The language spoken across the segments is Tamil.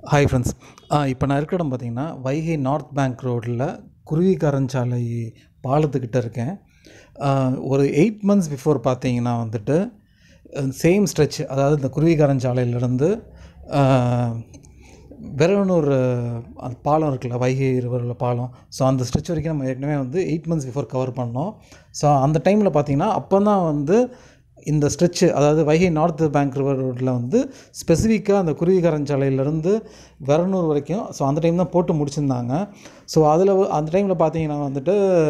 ஹாய் ஃப்ரெண்ட்ஸ் இப்போ நான் இருக்கிற இடம் பார்த்தீங்கன்னா வைகை நார்த் பேங்க் ரோட்டில் குருவிக்காரஞ்சாலை பாலத்துக்கிட்ட இருக்கேன் ஆஹ் ஒரு எயிட் மந்த்ஸ் பிஃபோர் பார்த்தீங்கன்னா வந்துட்டு சேம் ஸ்ட்ரெச் அதாவது இந்த குருவிக்காரஞ்சாலையிலேருந்து வெறவனூர் அந்த பாலம் இருக்குல்ல வைகை ரிவரில் பாலம் ஸோ அந்த ஸ்ட்ரெச் வரைக்கும் நம்ம ஏற்கனவே வந்து எயிட் மந்த்ஸ் பிஃபோர் கவர் பண்ணோம் ஸோ அந்த டைமில் பார்த்தீங்கன்னா அப்போ தான் வந்து இந்த ஸ்ட்ரெச்சு அதாவது வைகை நார்த் பேங்க் ரிவர் ரோட்டில் வந்து ஸ்பெசிஃபிக்காக அந்த குருவிகாரஞ்சாலையிலேருந்து வெறனூர் வரைக்கும் ஸோ அந்த டைம் தான் போட்டு முடிச்சிருந்தாங்க ஸோ அதில் அந்த டைமில் பார்த்தீங்கன்னா வந்துட்டு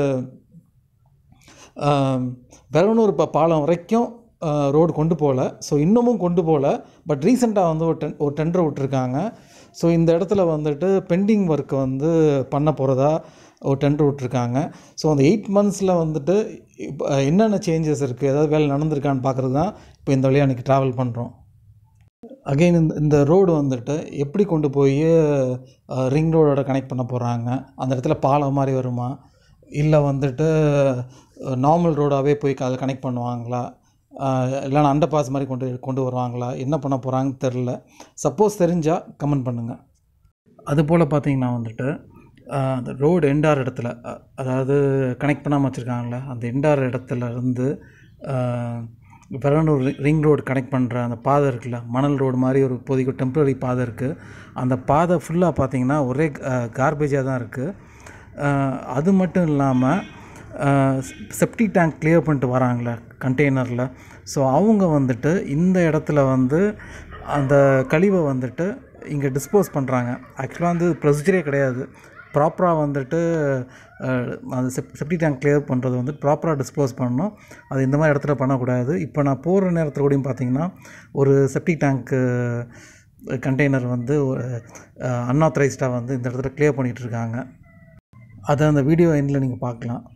வெறனூர் இப்போ பாலம் வரைக்கும் ரோடு கொண்டு போகல ஸோ இன்னமும் கொண்டு போகல பட் ரீசெண்டாக வந்து ஒரு டென் ஒரு டெண்டர் விட்ருக்காங்க ஸோ இந்த இடத்துல வந்துட்டு பெண்டிங் ஒர்க் வந்து பண்ண போகிறதா ஒரு டெண்டர் விட்ருக்காங்க ஸோ அந்த எயிட் மந்த்ஸில் வந்துட்டு இப்போ என்னென்ன சேஞ்சஸ் இருக்குது ஏதாவது வேலை நடந்திருக்கான்னு பார்க்குறது தான் இப்போ இந்த வழியாக அன்றைக்கி ட்ராவல் பண்ணுறோம் அகெயின் இந்த இந்த ரோடு வந்துட்டு எப்படி கொண்டு போய் ரிங் ரோடோட கனெக்ட் பண்ண போகிறாங்க அந்த இடத்துல பாலம் மாதிரி வருமா இல்லை வந்துட்டு நார்மல் ரோடாகவே போய் அதில் கனெக்ட் பண்ணுவாங்களா இல்லைனா அண்டர் பாஸ் மாதிரி கொண்டு கொண்டு வருவாங்களா என்ன பண்ண போகிறாங்கன்னு தெரில சப்போஸ் தெரிஞ்சால் கமெண்ட் பண்ணுங்கள் அதுபோல் பார்த்தீங்கன்னா வந்துட்டு அந்த ரோடு எண்டார் இடத்துல அ- அதாவது கனெக்ட் பண்ணாமல் வச்சுருக்காங்களே அந்த எண்டார் இடத்துல இருந்து பெரனூர் ரிங் ரோடு கனெக்ட் பண்ணுற அந்த பாதை இருக்குல்ல மணல் ரோடு மாதிரி ஒரு இப்போதைக்கு ஒரு டெம்பரரி பாதை இருக்குது அந்த பாதை ஃபுல்லாக பார்த்தீங்கன்னா ஒரே கார்பேஜாக தான் இருக்குது அது மட்டும் இல்லாமல் செப்டி டேங்க் கிளியர் பண்ணிட்டு வராங்களே கண்டெய்னரில் ஸோ அவங்க வந்துட்டு இந்த இடத்துல வந்து அந்த கழிவை வந்துட்டு இங்கே டிஸ்போஸ் பண்ணுறாங்க ஆக்சுவலாக வந்து ப்ரொசீஜரே கிடையாது ப்ராப்பராக வந்துட்டு அஹ், அந்த செப் செப்டி டேங்க் கிளியர் பண்ணுறது வந்து ப்ராப்பராக டிஸ்போஸ் பண்ணணும் அது இந்த மாதிரி இடத்துல பண்ணக்கூடாது இப்போ நான் போகிற நேரத்தில் கூடயும் பார்த்தீங்கன்னா ஒரு செப்டி டேங்க்கு கண்டெய்னர் வந்து ஒரு அன்ஆத்தரைஸ்டாக வந்து இந்த இடத்துல கிளியர் பண்ணிகிட்ருக்காங்க அதை அந்த வீடியோ எண்டில் நீங்கள் பார்க்கலாம்